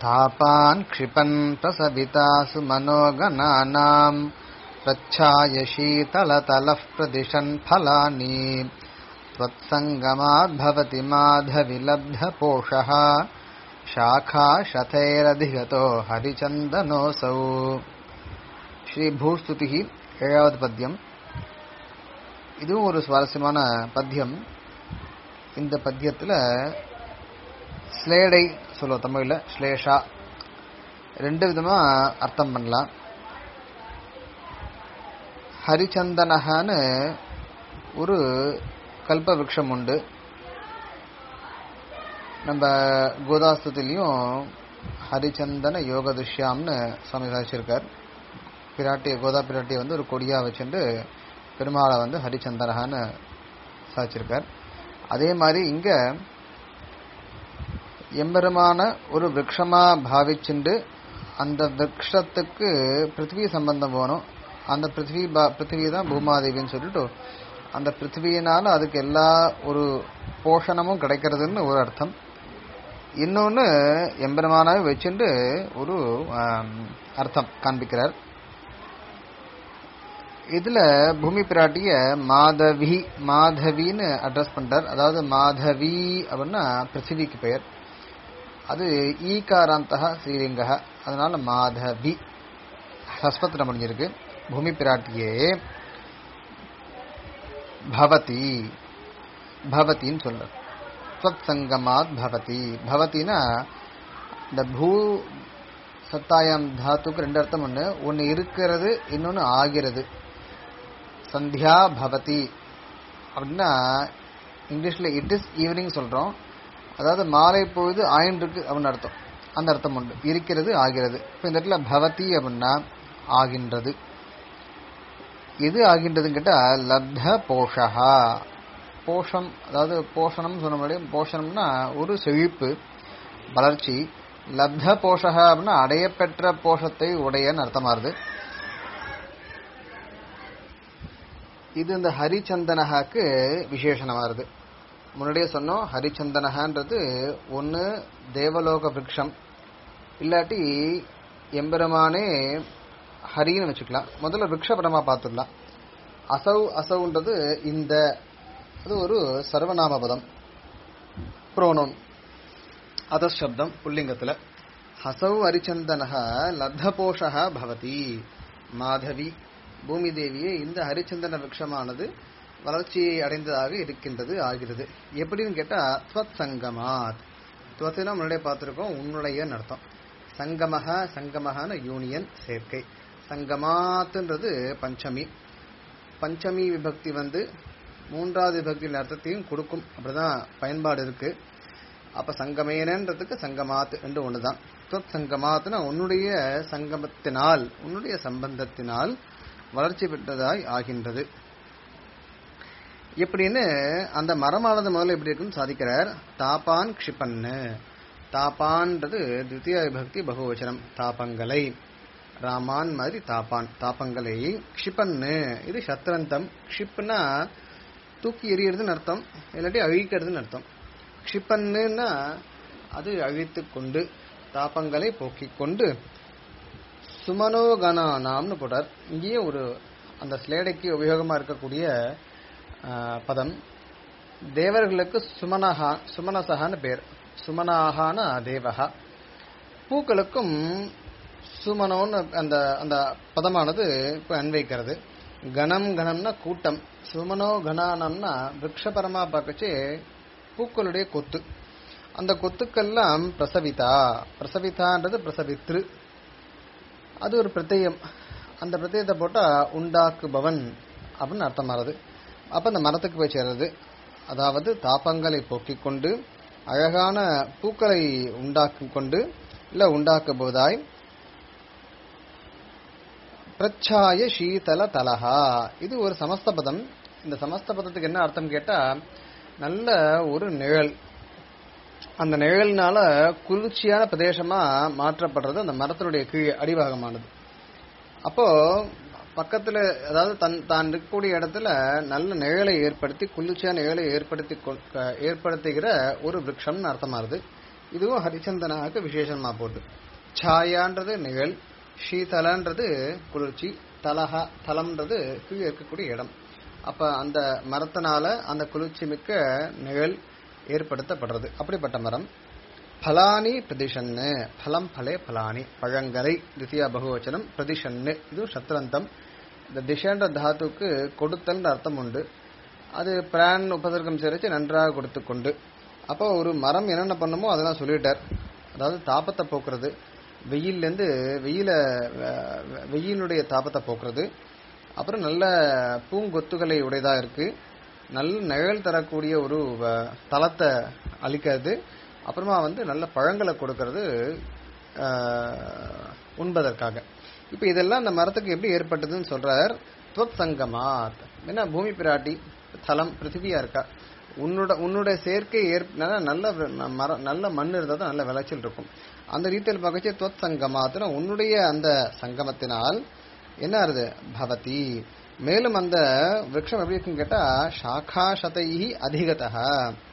तापान् क्षिपन्त सवितासु मनोगणानाम् प्रच्छाय शीतलतलः प्रदिशन् फलानि त्वत्सङ्गमाद्भवति माधविलब्धपोषः शाखा शतैरधिगतो हरिचन्दनोऽसौ ஸ்ரீபூஸ்துதிகி ஏழாவது பத்தியம் இதுவும் ஒரு சுவாரஸ்யமான பத்தியம் இந்த பத்தியத்தில் ஸ்லேடை சொல்லுவோம் தமிழில் ஸ்லேஷா ரெண்டு விதமாக அர்த்தம் பண்ணலாம் ஹரிச்சந்தனகான்னு ஒரு கல்ப விருட்சம் உண்டு நம்ம கோதாஸ்தத்திலையும் ஹரிச்சந்தன யோக துஷ்யாம்னு சுவாமி சாதிச்சிருக்கார் பிராட்டிய கோதா பிராட்டியை வந்து ஒரு கொடியாக வச்சுட்டு பெருமாளை வந்து ஹரிச்சந்தனகான்னு சாதிச்சிருக்கார் அதே மாதிரி இங்கே எம்பெருமான ஒரு விரக்ஷமா பாவிச்சுண்டு அந்த விரக்ஷத்துக்கு பிருத்திவி சம்பந்தம் போகணும் அந்த பிருத்திவி பிருத்திவி தான் பூமாதேவின்னு சொல்லிட்டு அந்த பிருத்திவியினால அதுக்கு எல்லா ஒரு போஷணமும் கிடைக்கிறதுன்னு ஒரு அர்த்தம் இன்னொன்று எம்பெருமானாவே வச்சுட்டு ஒரு அர்த்தம் காண்பிக்கிறார் இதுல பூமி பிராட்டிய மாதவி மாதவின்னு அட்ரஸ் பண்றார் அதாவது மாதவி அப்படின்னா பிருத்திவிக்கு பெயர் அது ஈகாராந்தக ஸ்ரீலிங்க அதனால மாதவி ஹஸ்பத்தில் முடிஞ்சிருக்கு பூமி பிராட்டியே பவதி பவத்தின்னு சொல்ற ஸ்வத் சங்கமாத் பவதி பவத்தினா இந்த பூ சத்தாயம் தாத்துக்கு ரெண்டு அர்த்தம் ஒன்று ஒன்று இருக்கிறது இன்னொன்று ஆகிறது சந்தியா பவதி அப்படின்னா இங்கிலீஷில் இட் இஸ் ஈவினிங் சொல்கிறோம் அதாவது மாலை பொழுது ஆயின்றிருக்கு அப்படின்னு அர்த்தம் அந்த அர்த்தம் உண்டு இருக்கிறது ஆகிறது இப்போ இந்த இடத்துல பவதி அப்படின்னா ஆகின்றது எது ஆகின்றதுன்னு கேட்டால் லப்த போஷகா போஷம் அதாவது போஷணம் சொன்ன முன்னாடி போஷணம்னா ஒரு செழிப்பு வளர்ச்சி லப்த போஷக அப்படின்னா அடையப்பெற்ற போஷத்தை உடையன்னு அர்த்தமாறுது இது இந்த ஹரிச்சந்தனகாக்கு விசேஷனமாறுது முன்னாடியே சொன்னோம் ஹரிச்சந்தனகான்றது ஒன்று தேவலோக விரக்ஷம் இல்லாட்டி எம்பெருமானே ஹரின்னு வச்சுக்கலாம் முதல்ல விரக்ஷபரமாக பார்த்துடலாம் அசௌ அசௌன்றது இந்த அது ஒரு சர்வநாம பதம் புரோனோன் அதசப்தம் புல்லிங்கத்தில் ஹசௌ ஹரிச்சந்தனக லத்தபோஷக பவதி மாதவி பூமி தேவியே இந்த ஹரிச்சந்தன விரக்ஷமானது வளர்ச்சியை அடைந்ததாக இருக்கின்றது ஆகிறது எப்படின்னு கேட்டால் துவத் சங்கமாத் துவத்தினா முன்னாடியே பார்த்துருக்கோம் உன்னுடைய அர்த்தம் சங்கமக சங்கமகான யூனியன் சேர்க்கை சங்கமாத்துன்றது பஞ்சமி பஞ்சமி விபக்தி வந்து மூன்றாவது விபக்தியின் அர்த்தத்தையும் கொடுக்கும் அப்படிதான் பயன்பாடு இருக்கு அப்ப சங்கமேனன்றதுக்கு சங்கமாத் என்று ஒண்ணுதான் துவத் சங்கமாத்னா உன்னுடைய சங்கமத்தினால் உன்னுடைய சம்பந்தத்தினால் வளர்ச்சி பெற்றதாய் ஆகின்றது எப்படின்னு அந்த மரமானது முதல்ல எப்படி இருக்குன்னு சாதிக்கிறார் தாப்பான் க்ஷிப்பன்னு தாப்பான்றது தித்திய விபக்தி பகுவச்சனம் தாப்பங்களை ராமான் மாதிரி தாப்பான் தாப்பங்களை க்ஷிப்பன்னு இது சத்ரந்தம் க்ஷிப்னா தூக்கி எறியறதுன்னு அர்த்தம் இல்லாட்டி அழிக்கிறதுன்னு அர்த்தம் க்ஷிப்பன்னுன்னா அது அழித்து கொண்டு தாப்பங்களை போக்கிக் கொண்டு சுமனோகனானாம்னு போட்டார் இங்கேயே ஒரு அந்த ஸ்லேடைக்கு உபயோகமாக இருக்கக்கூடிய பதம் தேவர்களுக்கு சுமனஹா சுமனசகான்னு பேர் சுமனாகான தேவகா பூக்களுக்கும் சுமனோன்னு அந்த அந்த பதமானது இப்போ அன்வைக்கிறது கணம் கணம்னா கூட்டம் சுமனோ கணானம்னா விரக்ஷபரமா பார்க்கச்சு பூக்களுடைய கொத்து அந்த கொத்துக்கெல்லாம் பிரசவிதா பிரசவிதான்றது பிரசவித்ரு அது ஒரு பிரத்யம் அந்த பிரத்யத்தை போட்டால் உண்டாக்குபவன் அப்படின்னு அர்த்தம் மாறுது அப்போ அந்த மரத்துக்கு போய் சேர்றது அதாவது தாப்பங்களை போக்கிக் கொண்டு அழகான பூக்களை உண்டாக்கி கொண்டு இல்லை உண்டாக்குபோதாய் பிரச்சாய சீதல தலஹா இது ஒரு சமஸ்த பதம் இந்த சமஸ்த பதத்துக்கு என்ன அர்த்தம் கேட்டால் நல்ல ஒரு நிழல் அந்த நிழல்னால குளிர்ச்சியான பிரதேசமா மாற்றப்படுறது அந்த மரத்தினுடைய கீழே அடிபாகமானது அப்போ பக்கத்துல அதாவது தன் தான் இருக்கக்கூடிய இடத்துல நல்ல நிழலை ஏற்படுத்தி குளிர்ச்சியான நிழலை ஏற்படுத்தி கொ- க- ஏற்படுத்துகிற ஒரு விரக்ஷம்னு அர்த்தமாகுது இதுவும் ஹரிச்சந்தனாக்கு விசேஷமா போகுது சாயான்றது நிழல் ஷீதலன்றது குளிர்ச்சி தலஹா தலம்ன்றது கீழே இருக்கக்கூடிய இடம் அப்ப அந்த மரத்தினால அந்த குளிர்ச்சி மிக்க நிழல் ஏற்படுத்தப்படுறது அப்படிப்பட்ட மரம் பலானி பிரதிஷன்னு பலம் பலே பலானி பழங்களை தித்தியா பகுவச்சனம் பிரதிஷன்னு இதுவும் சத்ரந்தம் இந்த திஷன்ற தாத்துக்கு கொடுத்தல்ன்ற அர்த்தம் உண்டு அது பிரான் உபசர்க்கம் சேர்த்து நன்றாக கொடுத்து கொண்டு அப்போ ஒரு மரம் என்னென்ன பண்ணுமோ அதெல்லாம் சொல்லிட்டார் அதாவது தாபத்தை போக்குறது வெயில்லேருந்து வெயில அஹ், வெயிலுடைய தாபத்தை போக்குறது அப்புறம் நல்ல பூங்கொத்துகளை உடையதா இருக்கு நல்ல நிழல் தரக்கூடிய ஒரு அஹ், தளத்தை அளிக்கிறது அப்புறமா வந்து நல்ல பழங்களை கொடுக்கறது அஹ், உண்பதற்காக இப்போ இதெல்லாம் அந்த மரத்துக்கு எப்படி ஏற்பட்டதுன்னு சொல்றார் துவத் சங்கமாத் என்ன பூமி பிராட்டி தலம் பிருத்திவியா இருக்கா உன்னோட உன்னுடைய சேர்க்கை ஏற்ப நல்ல நல்ல வ- மரம் நல்ல மண் இருந்தால் தான் நல்ல விளைச்சல் இருக்கும் அந்த ரீதியில் பார்க்கச்சு துவத் சங்கமாத்னா உன்னுடைய அந்த சங்கமத்தினால் என்ன ஆறுது பவதி மேலும் அந்த விரக்ஷம் எப்படி இருக்குன்னு கேட்டா சாக்கா சதைஹி அதிகதா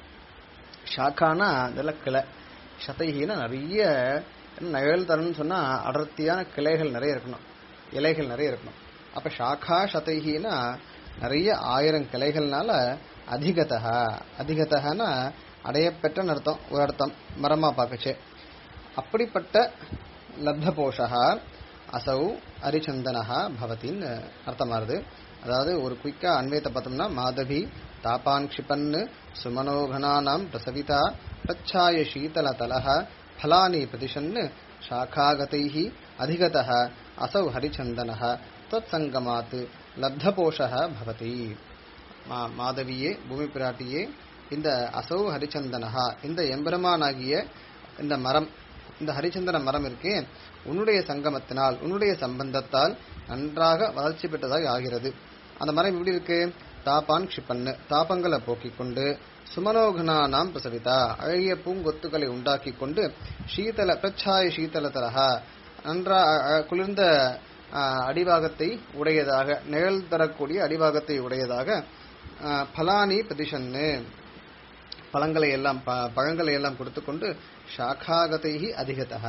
ஷாக்கானா இதெல்லாம் கிளை சதைகினா நிறைய நிழல் தரணும்னு சொன்னா அடர்த்தியான கிளைகள் நிறைய இருக்கணும் இலைகள் நிறைய இருக்கணும் அப்ப ஷாக்கா சதைகினா நிறைய ஆயிரம் கிளைகள்னால அதிகதா அதிகதகனா அடையப்பெற்றன்னு அர்த்தம் ஒரு அர்த்தம் மரமா பார்க்கச்சே அப்படிப்பட்ட லப்த போஷா அசௌ அரிச்சந்தனஹா பவத்தின்னு அர்த்தமாறுது அதாவது ஒரு குயிக்கா அன்வயத்தை பார்த்தோம்னா மாதவி தாபான் க்ஷிபன்னு சுமனோகனானாம் பிரசவிதா பிரச்சாய சீதல தலஹ ஃபலானி பிரதிஷன்னு சாக்காகதைஹி அதிகதः அசௌ ஹரிச்சந்தனः त्वत्सङ्गमात् லப்தபோஷः பவதி மா- மாதவியே பூமி பிராட்டியே இந்த அசௌ ஹரிச்சந்தனஹா இந்த எம்பெருமானாகிய இந்த மரம் இந்த ஹரிச்சந்தன மரம் இருக்கே உன்னுடைய சங்கமத்தினால் உன்னுடைய சம்பந்தத்தால் நன்றாக வளர்ச்சி பெற்றதாக ஆகிறது அந்த மரம் எப்படி இருக்கு தாப்பான் க்ஷிப்பன்னு தாபங்களை போக்கிக் கொண்டு சுமனோகனானாம் பிரசவிதா அழகிய பூங்கொத்துக்களை உண்டாக்கி கொண்டு சீதல பிரச்சாய சீதலதரஹா நன்றா அ- அ- குளிர்ந்த ஆ, அடிபாகத்தை உடையதாக நிழல் தரக்கூடிய அடிபாகத்தை உடையதாக ஆ, பலானி பிரதிஷன்னு பழங்களை எல்லாம் ப- பழங்களை எல்லாம் கொடுத்துக்கொண்டு ஷாக்காகதைஹி அதிகதः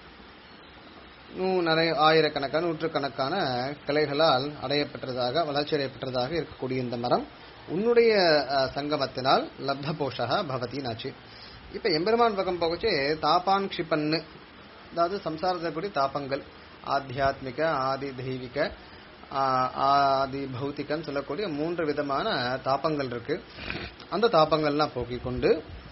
நூ- நிறைய ஆயிரக்கணக்கான நூற்றுக்கணக்கான கிளைகளால் அடையப்பெற்றதாக வளர்ச்சி அடையப்பெற்றதாக இருக்கக்கூடிய இந்த மரம் உன்னுடைய அஹ், சங்கமத்தினால் லப்த போஷக பவதினாச்சு இப்ப எம்பெருமான் பக்கம் போகச்சு தாப்பான் க்ஷிப்பன்னு அதாவது சம்சாரத்தில் கூடிய தாபங்கள் ஆத்தியாத்மிக ஆதி தெய்வீக ஆ- ஆதி பௌத்திகன்னு சொல்லக்கூடிய மூன்று விதமான தாபங்கள் இருக்கு அந்த தாபங்கள்லாம் போக்கிக் கொண்டு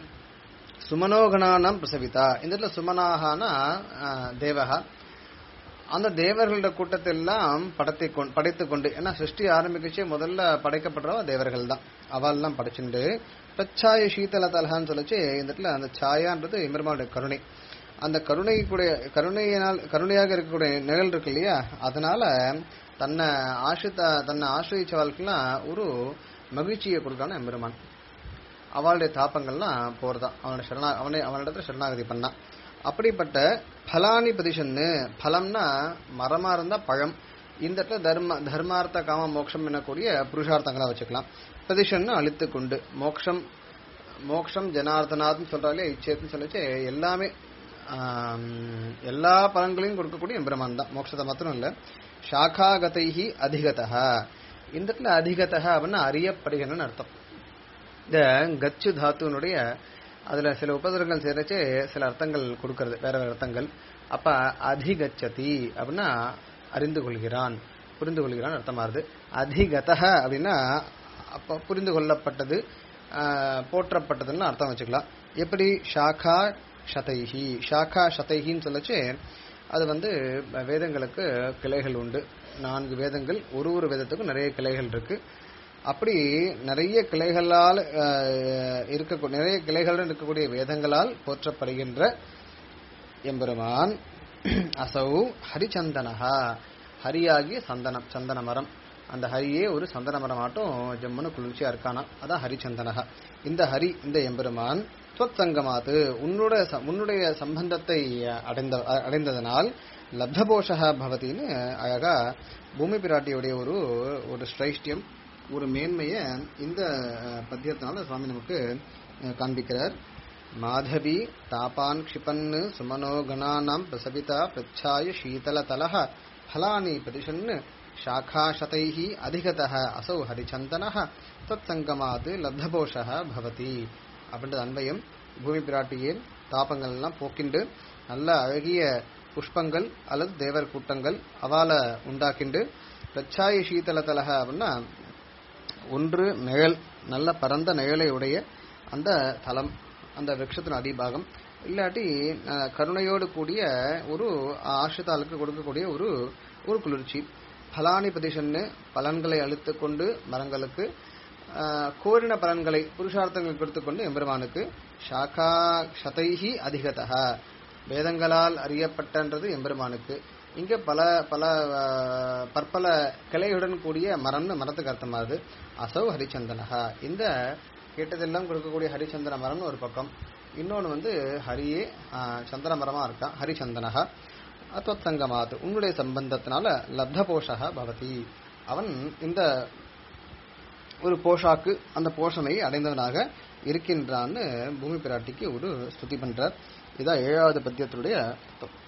சுமனோகனானம் பிரசவிதா இந்த இடத்துல சுமனாகனா தேவகா அந்த தேவர்களோட கூட்டத்தெல்லாம் படத்தை கொண்டு படைத்துக் கொண்டு ஏன்னா சிருஷ்டி ஆரம்பிக்கச்சே முதல்ல படைக்கப்படுறவ தேவர்கள் தான் அவெல்லாம் படைச்சுண்டு பிரச்சாய சீதல தலகான்னு சொல்லிச்சு இந்த இடத்துல அந்த சாயான்றது எம்பெருமானுடைய கருணை அந்த கருணை கூடிய கருணையினால் கருணையாக இருக்கக்கூடிய நிழல் இருக்கு இல்லையா அதனால தன்னை ஆசிரித்த தன்னை ஆசிரியச்சவர்களுக்கெல்லாம் ஒரு மகிழ்ச்சியை கொடுக்கான எம்பெருமான் அவளுடைய தாப்பங்கள்லாம் போறதான் அவனோட சரணா அவனை அவனிடத்துல சரணாகதி பண்ணான் அப்படிப்பட்ட பலானி பதிஷன்னு பலம்னா மரமா இருந்தா பழம் இந்த இடத்துல தர்ம தர்மார்த்த காம மோட்சம் என்னக்கூடிய புருஷார்த்தங்களா வச்சுக்கலாம் பிரதிஷன்னு அழித்து கொண்டு மோக்ஷம் மோக்ஷம் ஜனார்தனாத்னு சொல்றாலே இச்சேத்துன்னு சொல்லிச்சு எல்லாமே ஆம், எல்லா பலன்களையும் கொடுக்கக்கூடிய எம்பெருமான் தான் மோட்சத்தை மாத்திரம் இல்ல சாகாகதைஹி அதிகதா இந்த இடத்துல அதிகதா அப்படின்னா அறியப்படுகிறன்னு அர்த்தம் இந்த கச்சு தாத்துனுடைய அதுல சில உபதரங்கள் சேர்த்து சில அர்த்தங்கள் கொடுக்கறது வேற வேற அர்த்தங்கள் அப்ப அதிகச்சதி அப்படின்னா அறிந்து கொள்கிறான் புரிந்து கொள்கிறான் அர்த்தமாறுது அதிகதக அப்படின்னா அப்ப புரிந்து கொள்ளப்பட்டது ஆஹ், போற்றப்பட்டதுன்னு அர்த்தம் வச்சுக்கலாம் எப்படி ஷாக்கா ஷதைஹி ஷாக்கா ஷதைஹின்னு சொல்லச்சு அது வந்து வேதங்களுக்கு கிளைகள் உண்டு நான்கு வேதங்கள் ஒரு ஒரு வேதத்துக்கும் நிறைய கிளைகள் இருக்கு அப்படி நிறைய கிளைகளால் அஹ், இருக்க நிறைய கிளைகளுடன் இருக்கக்கூடிய வேதங்களால் போற்றப்படுகின்ற எம்பெருமான் அசௌ ஹரிச்சந்தனஹா ஹரியாகிய சந்தனம் சந்தன மரம் அந்த ஹரியே ஒரு சந்தன மரம் ஆட்டும் ஜம்முன்னு குளிர்ச்சியா இருக்கானா அதான் ஹரிச்சந்தனஹா இந்த ஹரி இந்த எம்பெருமான் துவத் சங்கமாத்து உன்னுடைய ச- உன்னுடைய சம்பந்தத்தை அடைந்த அடைந்ததனால் லப்தபோஷக பவதின்னு அழகா பூமி பிராட்டியுடைய ஒரு ஒரு ஸ்ரைஷ்டியம் ஒரு மேன்மையை இந்த அஹ், பத்தியத்தினால சுவாமி நமக்கு அஹ், காண்பிக்கிறார் மாதவி தாபான் க்ஷிபன்னு சுமனோ கணானாம் பிரசவிதா பிரச்சாய சீதலதலः ஃபலானி பிரதிஷன்னு शाखाशतैः अधिगतः असौ हरिचन्दनः தத்சங்கமாது லப்தபோஷः பவதி அப்படின்ற அன்வயம் பூமி பிராட்டியின் தாபங்கள் எல்லாம் போக்கிண்டு நல்ல அழகிய புஷ்பங்கள் அல்லது தேவர் கூட்டங்கள் அவால உண்டாக்கிண்டு பிரச்சாய சீதலதலக அப்படின்னா ஒன்று நிழல் நல்ல பரந்த நிழலை உடைய அந்த தலம் அந்த விரக்ஷத்தின் அடிபாகம் இல்லாட்டி அஹ், கருணையோடு கூடிய ஒரு ஆசிரிதாளுக்கு கொடுக்கக்கூடிய ஒரு ஒரு குளிர்ச்சி பலானி பிரதிஷன்னு பலன்களை அளித்துக் கொண்டு மரங்களுக்கு ஆஹ், கோரின பலன்களை புருஷார்த்தங்களுக்கு எடுத்துக்கொண்டு எம்பெருமானுக்கு ஷாகா சதைஹி அதிகதக வேதங்களால் அறியப்பட்டன்றது எம்பெருமானுக்கு இங்க பல பல ஆஹ், பற்பல கிளையுடன் கூடிய மரம்னு மரத்துக்கு அர்த்தமாகுது அசௌ ஹரிச்சந்தனஹா இந்த கேட்டதெல்லாம் கொடுக்கக்கூடிய ஹரிச்சந்தன மரம்னு ஒரு பக்கம் இன்னொன்று வந்து ஹரியே ஆஹ், சந்தன மரமா இருக்கான் ஹரிச்சந்தனஹா அத்வத்சங்கமாத் உன்னுடைய சம்பந்தத்தினால லப்த போஷக பவதி அவன் இந்த ஒரு போஷாக்கு அந்த போஷனை அடைந்தவனாக இருக்கின்றான்னு பூமி பிராட்டிக்கு ஒரு ஸ்துதி பண்றார் இதான் ஏழாவது பத்தியத்தினுடைய அர்த்தம்